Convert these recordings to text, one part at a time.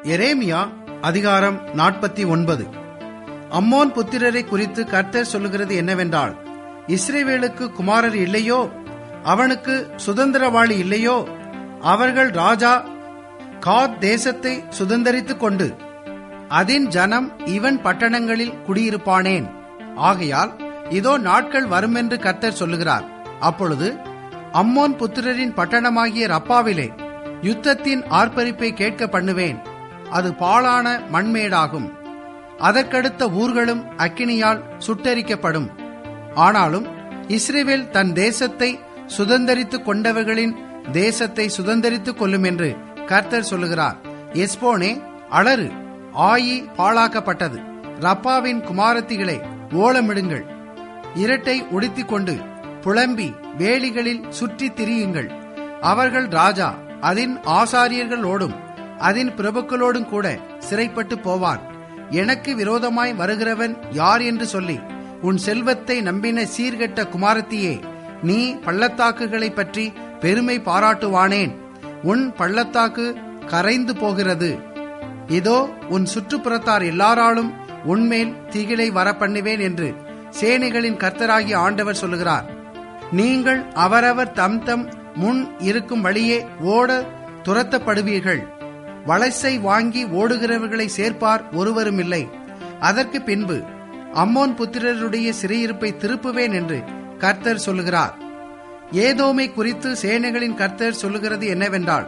எரேமியா அதிகாரம் நாற்பத்தி ஒன்பது அம்மோன் புத்திரரை குறித்து கர்த்தர் சொல்லுகிறது என்னவென்றால் இஸ்ரேவேலுக்கு குமாரர் இல்லையோ அவனுக்கு சுதந்திரவாளி இல்லையோ அவர்கள் ராஜா காத் தேசத்தை சுதந்தரித்துக் கொண்டு அதின் ஜனம் இவன் பட்டணங்களில் குடியிருப்பானேன் ஆகையால் இதோ நாட்கள் வருமென்று கர்த்தர் சொல்லுகிறார் அப்பொழுது அம்மோன் புத்திரரின் பட்டணமாகிய ரப்பாவிலே யுத்தத்தின் ஆர்ப்பரிப்பை கேட்க பண்ணுவேன் அது பாழான மண்மேடாகும் அதற்கடுத்த ஊர்களும் அக்கினியால் சுட்டரிக்கப்படும் ஆனாலும் இஸ்ரேவேல் தன் தேசத்தை சுதந்தரித்துக் கொண்டவர்களின் தேசத்தை சுதந்தரித்துக் கொள்ளும் என்று கர்த்தர் சொல்லுகிறார் எஸ்போனே அலறு ஆயி பாழாக்கப்பட்டது ரப்பாவின் குமாரத்திகளே ஓலமிடுங்கள் இரட்டை உடுத்திக் கொண்டு புலம்பி வேலிகளில் சுற்றித் திரியுங்கள் அவர்கள் ராஜா அதன் ஆசாரியர்களோடும் அதன் பிரபுக்களோடும் கூட சிறைப்பட்டு போவான் எனக்கு விரோதமாய் வருகிறவன் யார் என்று சொல்லி உன் செல்வத்தை நம்பின சீர்கெட்ட குமாரத்தியே நீ பள்ளத்தாக்குகளை பற்றி பெருமை பாராட்டுவானேன் உன் பள்ளத்தாக்கு கரைந்து போகிறது இதோ உன் சுற்றுப்புறத்தார் எல்லாராலும் உன்மேல் திகிலை வர பண்ணுவேன் என்று சேனைகளின் கர்த்தராகிய ஆண்டவர் சொல்லுகிறார் நீங்கள் அவரவர் தம் தம் முன் இருக்கும் வழியே ஓட துரத்தப்படுவீர்கள் வலசை வாங்கி ஓடுகிறவர்களை சேர்ப்பார் ஒருவரும் இல்லை அதற்கு பின்பு அம்மோன் புத்திரருடைய சிறையிருப்பை திருப்புவேன் என்று கர்த்தர் சொல்லுகிறார் ஏதோமை குறித்து சேனைகளின் கர்த்தர் சொல்லுகிறது என்னவென்றால்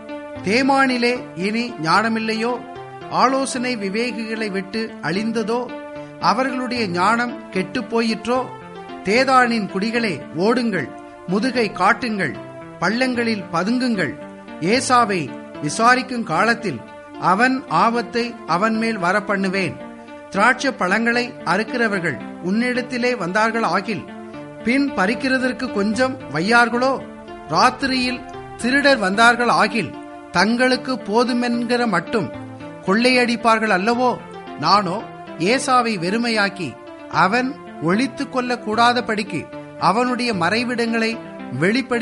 தேமானிலே இனி ஞானமில்லையோ ஆலோசனை விவேகிகளை விட்டு அழிந்ததோ அவர்களுடைய ஞானம் கெட்டுப் போயிற்றோ தேதானின் குடிகளே ஓடுங்கள் முதுகை காட்டுங்கள் பள்ளங்களில் பதுங்குங்கள் ஏசாவை விசாரிக்கும் காலத்தில் அவன் ஆபத்தை அவன் மேல் வரப்பண்ணுவேன் திராட்சை பழங்களை அறுக்கிறவர்கள் உன்னிடத்திலே வந்தார்கள் ஆகில் பின் பறிக்கிறதற்கு கொஞ்சம் வையார்களோ ராத்திரியில் திருடர் வந்தார்கள் ஆகில் தங்களுக்கு போதுமென்கிற மட்டும் கொள்ளையடிப்பார்கள் அல்லவோ நானோ ஏசாவை வெறுமையாக்கி அவன் ஒழித்து கொள்ளக்கூடாதபடிக்கு அவனுடைய மறைவிடங்களை வெளிப்படி